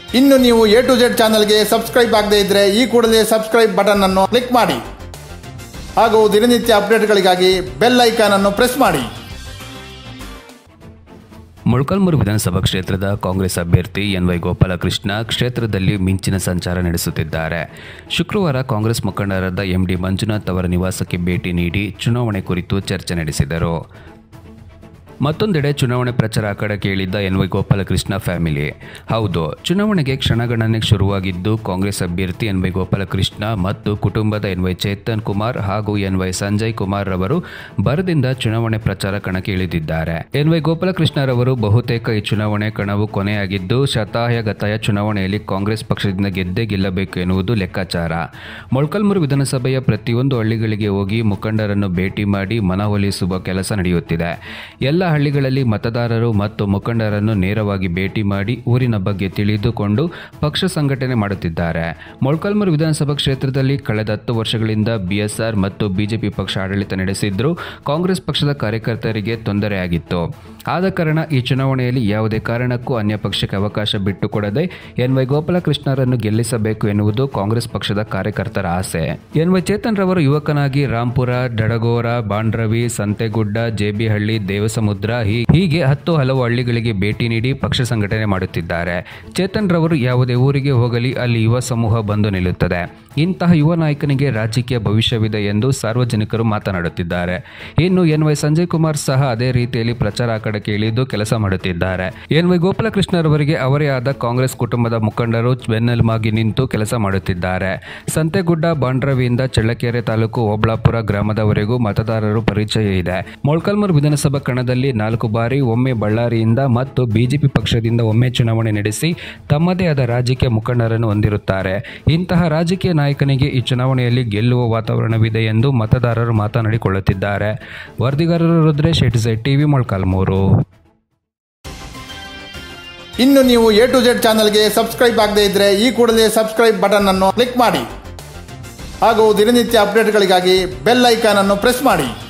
ಇನ್ನು ನೀವು A to Z ಚಾನಲ್ಗೆ ಸಬ್ಸ್ಕ್ರೈಬ್ ಆಗದೇ ಇದ್ರೆ ಈ ಕೂಡಲೇ ಸಬ್ಸ್ಕ್ರೈಬ್ ಬಟನ್ ಅನ್ನು ಕ್ಲಿಕ್ ಮಾಡಿ ಹಾಗೂ ದಿನನಿತ್ಯ ಅಪ್ಡೇಟ್ಗಳಿಗಾಗಿ ಬೆಲ್ ಐಕಾನ್ ಅನ್ನು ಪ್ರೆಸ್ ಮಾಡಿ ಮೊಳಕಾಲ್ಮೂರು ವಿಧಾನಸಭಾ ಕ್ಷೇತ್ರದ ಕಾಂಗ್ರೆಸ್ ಅಭ್ಯರ್ಥಿ ಎನ್ ವೈ ಗೋಪಾಲಕೃಷ್ಣ ಕ್ಷೇತ್ರದಲ್ಲಿ ಮಿಂಚಿನ ಸಂಚಾರ ನಡೆಸುತ್ತಿದ್ದಾರೆ ಶುಕ್ರವಾರ ಕಾಂಗ್ರೆಸ್ ಮುಖಂಡರಾದ ಎಂ ಡಿ ಮಂಜುನಾಥ್ ಅವರ ನಿವಾಸಕ್ಕೆ ಭೇಟಿ ನೀಡಿ ಚುನಾವಣೆ ಕುರಿತು ಚರ್ಚೆ ನಡೆಸಿದರು ಮತ್ತೊಂದೆಡೆ ಚುನಾವಣೆ ಪ್ರಚಾರ ಅಖಾಡಕ್ಕೆ ಇಳಿದ್ದ ಎನ್ ವೈ ಗೋಪಾಲಕೃಷ್ಣ ಫ್ಯಾಮಿಲಿ ಹೌದು ಚುನಾವಣೆಗೆ ಕ್ಷಣಗಣನೆ ಶುರುವಾಗಿದ್ದು ಕಾಂಗ್ರೆಸ್ ಅಭ್ಯರ್ಥಿ ಎನ್ ವೈ ಗೋಪಾಲಕೃಷ್ಣ ಮತ್ತು ಕುಟುಂಬದ ಎನ್ ವೈ ಚೇತನ್ ಕುಮಾರ್ ಹಾಗೂ ಎನ್ ವೈ ಸಂಜಯ್ ಕುಮಾರ್ ರವರು ಬರದಿಂದ ಚುನಾವಣೆ ಪ್ರಚಾರ ಕಣಕ್ಕೆ ಇಳಿದಿದ್ದಾರೆ ಎನ್ ವೈ ಗೋಪಾಲಕೃಷ್ಣರವರು ಬಹುತೇಕ ಈ ಚುನಾವಣೆ ಕಣವು ಕೊನೆಯಾಗಿದ್ದು ಶತಾಯ ಗತಾಯ ಚುನಾವಣೆಯಲ್ಲಿ ಕಾಂಗ್ರೆಸ್ ಪಕ್ಷದಿಂದ ಗೆದ್ದೇ ಗೆಲ್ಲಬೇಕು ಎನ್ನುವುದು ಲೆಕ್ಕಾಚಾರ ಮೊಳಕಾಲ್ಮೂರು ವಿಧಾನಸಭೆಯ ಪ್ರತಿಯೊಂದು ಹಳ್ಳಿಗಳಿಗೆ ಹೋಗಿ ಮುಖಂಡರನ್ನು ಭೇಟಿ ಮಾಡಿ ಮನವೊಲಿಸುವ ಕೆಲಸ ನಡೆಯುತ್ತಿದೆ ಎಲ್ಲ ಹಳ್ಳಿಗಳಲ್ಲಿ ಮತದಾರರು ಮತ್ತು ಮುಖಂಡರನ್ನು ನೇರವಾಗಿ ಭೇಟಿ ಮಾಡಿ ಊರಿನ ಬಗ್ಗೆ ತಿಳಿದುಕೊಂಡು ಪಕ್ಷ ಸಂಘಟನೆ ಮಾಡುತ್ತಿದ್ದಾರೆ ಮೊಳಕಾಲ್ಮೂರು ವಿಧಾನಸಭಾ ಕ್ಷೇತ್ರದಲ್ಲಿ ಕಳೆದ ಹತ್ತು ವರ್ಷಗಳಿಂದ ಬಿಎಸ್ಆರ್ ಮತ್ತು ಬಿಜೆಪಿ ಪಕ್ಷ ಆಡಳಿತ ನಡೆಸಿದ್ರೂ ಕಾಂಗ್ರೆಸ್ ಪಕ್ಷದ ಕಾರ್ಯಕರ್ತರಿಗೆ ತೊಂದರೆಯಾಗಿತ್ತು ಆದ ಕಾರಣ ಈ ಚುನಾವಣೆಯಲ್ಲಿ ಯಾವುದೇ ಕಾರಣಕ್ಕೂ ಅನ್ಯ ಪಕ್ಷಕ್ಕೆ ಅವಕಾಶ ಬಿಟ್ಟುಕೊಡದೆ ಎನ್ ವೈ ಗೋಪಾಲಕೃಷ್ಣರನ್ನು ಗೆಲ್ಲಿಸಬೇಕು ಎನ್ನುವುದು ಕಾಂಗ್ರೆಸ್ ಪಕ್ಷದ ಕಾರ್ಯಕರ್ತರ ಆಸೆ ಎನ್ ವೈ ಚೇತನ್ ರವರು ಯುವಕನಾಗಿ ರಾಂಪುರ ಡಡಗೋರ ಬಾಂಡ್ರವಿ ಸಂತೆಗುಡ್ಡ ಜೇಬಿಹಳ್ಳಿ ದೇವಸಮುದ್ರ ಹೀ- ಹೀಗೆ ಹತ್ತು ಹಲವು ಹಳ್ಳಿಗಳಿಗೆ ಭೇಟಿ ನೀಡಿ ಪಕ್ಷ ಸಂಘಟನೆ ಮಾಡುತ್ತಿದ್ದಾರೆ ಚೇತನ್ ರವರು ಯಾವುದೇ ಊರಿಗೆ ಹೋಗಲಿ ಅಲ್ಲಿ ಯುವ ಸಮೂಹ ಬಂದು ನಿಲ್ಲುತ್ತದೆ ಇಂತಹ ಯುವ ನಾಯಕನಿಗೆ ರಾಜಕೀಯ ಭವಿಷ್ಯವಿದೆ ಎಂದು ಸಾರ್ವಜನಿಕರು ಮಾತನಾಡುತ್ತಿದ್ದಾರೆ ಇನ್ನು ಎನ್ ವೈ ಸಂಜಯ್ ಕುಮಾರ್ ಸಹ ಅದೇ ರೀತಿಯಲ್ಲಿ ಪ್ರಚಾರ ಅಖಾಡಕ್ಕೆ ಇಳಿದು ಕೆಲಸ ಮಾಡುತ್ತಿದ್ದಾರೆ ಎನ್ ವೈ ಗೋಪಾಲಕೃಷ್ಣರವರಿಗೆ ಅವರೇ ಆದ ಕಾಂಗ್ರೆಸ್ ಕುಟುಂಬದ ಮುಖಂಡರು ಬೆನ್ನೆಲುಬಾಗಿ ನಿಂತು ಕೆಲಸ ಮಾಡುತ್ತಿದ್ದಾರೆ ಸಂತೆಗುಡ್ಡ ಬಾಂಡ್ರವಿಯಿಂದ ಚಳ್ಳಕೆರೆ ತಾಲೂಕು ಓಬಳಾಪುರ ಗ್ರಾಮದವರೆಗೂ ಮತದಾರರು ಪರಿಚಯ ಇದೆ ಮೊಳಕಾಲ್ಮೂರು ವಿಧಾನಸಭಾ ಕಣದಲ್ಲಿ ನಾಲ್ಕು ಬಾರಿ ಒಮ್ಮೆ ಬಳ್ಳಾರಿಯಿಂದ ಮತ್ತು ಬಿಜೆಪಿ ಪಕ್ಷದಿಂದ ಒಮ್ಮೆ ಚುನಾವಣೆ ನಡೆಸಿ ತಮ್ಮದೇ ಆದ ರಾಜಕೀಯ ಮುಖಂಡರನ್ನು ಹೊಂದಿರುತ್ತಾರೆ ಇಂತಹ ರಾಜಕೀಯ ನಾಯಕನಿಗೆ ಈ ಚುನಾವಣೆಯಲ್ಲಿ ಗೆಲ್ಲುವ ವಾತಾವರಣವಿದೆ ಎಂದು ಮತದಾರರು ಮಾತನಾಡಿಕೊಳ್ಳುತ್ತಿದ್ದಾರೆ ವರದಿಗಾರರು ರುದ್ರೇಶ್ ಎಟಿಸೈಡ್ ಟಿವಿ ಮೊಳಕಾಲ್ಮೂರು ಇನ್ನು ನೀವು ಎ ಟು ಜೆಡ್ ಚಾನಲ್ಗೆ ಸಬ್ಸ್ಕ್ರೈಬ್ ಆಗದೇ ಇದ್ರೆ ಈ ಕೂಡಲೇ ಸಬ್ಸ್ಕ್ರೈಬ್ ಬಟನ್ ಅನ್ನು ಕ್ಲಿಕ್ ಮಾಡಿ ಹಾಗೂ ದಿನನಿತ್ಯ ಅಪ್ಡೇಟ್ಗಳಿಗಾಗಿ ಬೆಲ್ ಐಕಾನ್ ಅನ್ನು ಪ್ರೆಸ್ ಮಾಡಿ